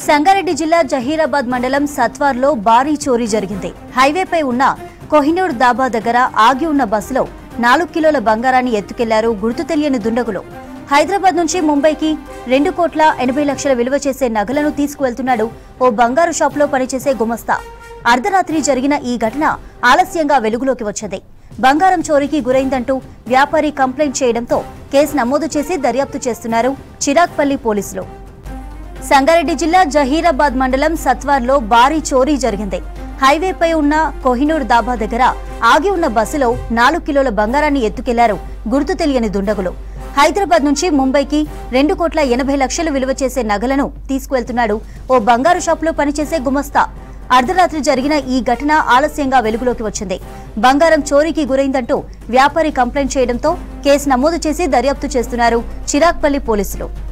సంగారెడ్డి జిల్లా జహీరాబాద్ మండలం సత్వార్లో భారీ చోరీ జరిగింది హైవేపై ఉన్న కోహినూర్ దాబా దగ్గర ఆగి ఉన్న బస్సులో నాలుగు కిలోల బంగారాన్ని ఎత్తుకెళ్లారు గుర్తు తెలియని దుండగులు హైదరాబాద్ నుంచి ముంబైకి రెండు కోట్ల ఎనభై లక్షల విలువ చేసే నగలను తీసుకువెళ్తున్నాడు ఓ బంగారు షాపులో పనిచేసే గుమస్తా అర్ధరాత్రి జరిగిన ఈ ఘటన ఆలస్యంగా వెలుగులోకి వచ్చింది బంగారం చోరీకి గురైందంటూ వ్యాపారి కంప్లైంట్ చేయడంతో కేసు నమోదు చేసి దర్యాప్తు చేస్తున్నారు చిరాగ్పల్లి పోలీసులు సంగారెడ్డి జిల్లా జహీరాబాద్ మండలం సత్వార్లో భారీ చోరీ జరిగింది హైవేపై ఉన్న కోహినూర్ దాబా దగ్గర ఆగి ఉన్న బస్సులో నాలుగు కిలోల బంగారాన్ని ఎత్తుకెళ్లారు గుర్తు తెలియని దుండగులు హైదరాబాద్ నుంచి ముంబైకి రెండు కోట్ల ఎనభై లక్షలు విలువ చేసే నగలను తీసుకువెళ్తున్నాడు ఓ బంగారు షాపులో పనిచేసే గుమస్తా అర్ధరాత్రి జరిగిన ఈ ఘటన ఆలస్యంగా వెలుగులోకి వచ్చింది బంగారం చోరీకి గురైందంటూ వ్యాపారి కంప్లైంట్ చేయడంతో కేసు నమోదు చేసి దర్యాప్తు చేస్తున్నారు చిరాగ్పల్లి పోలీసులు